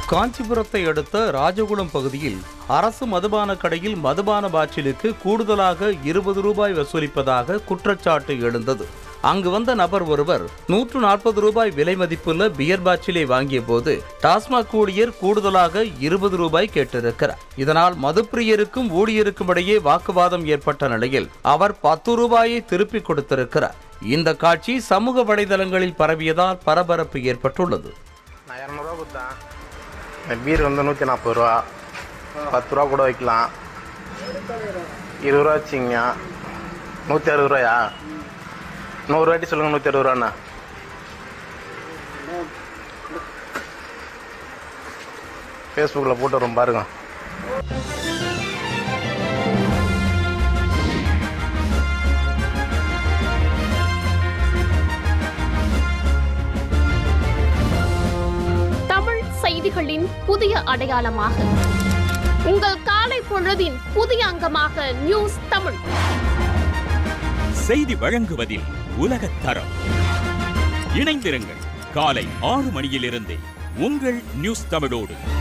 காஞ்சிபுரத்தை அடுத்த ராஜகுளம் பகுதியில் அரசு மதுபான கடையில் மதுபான பாட்டிலுக்கு கூடுதலாக இருபது ரூபாய் வசூலிப்பதாக குற்றச்சாட்டு எழுந்தது அங்கு வந்த நபர் ஒருவர் நூற்று நாற்பது ரூபாய் விலை மதிப்புள்ள பியர் பாட்டிலை வாங்கிய போது டாஸ்மாக் ஊழியர் கூடுதலாக இருபது ரூபாய் கேட்டிருக்கிறார் இதனால் மதுப்பிரியருக்கும் ஊழியருக்கும் இடையே வாக்குவாதம் ஏற்பட்ட நிலையில் அவர் பத்து ரூபாயை திருப்பிக் கொடுத்திருக்கிறார் இந்த காட்சி சமூக வலைதளங்களில் பரவியதால் பரபரப்பு ஏற்பட்டுள்ளது நான் இரநூறுவா கொடுத்தேன் இந்த பீர் வந்து நூற்றி நாற்பது ரூபா பத்து ரூபா கூட வைக்கலாம் இருபது ரூபா வச்சிங்க நூற்றி அறுபது ரூபாயா நூறு வாட்டி சொல்லுங்கள் நூற்றி அறுபது ரூபாண்ணா ஃபேஸ்புக்கில் போட்டு வரும் பாருங்க தமிழ் செய்திகளின் புதிய அடையாளமாக உங்கள் காலை பொழுதின் புதிய அங்கமாக நியூஸ் தமிழ் செய்தி வழங்குவதில் உலகத் தரம் இணைந்திருங்கள் காலை ஆறு மணியிலிருந்தே உங்கள் நியூஸ் தமிழோடு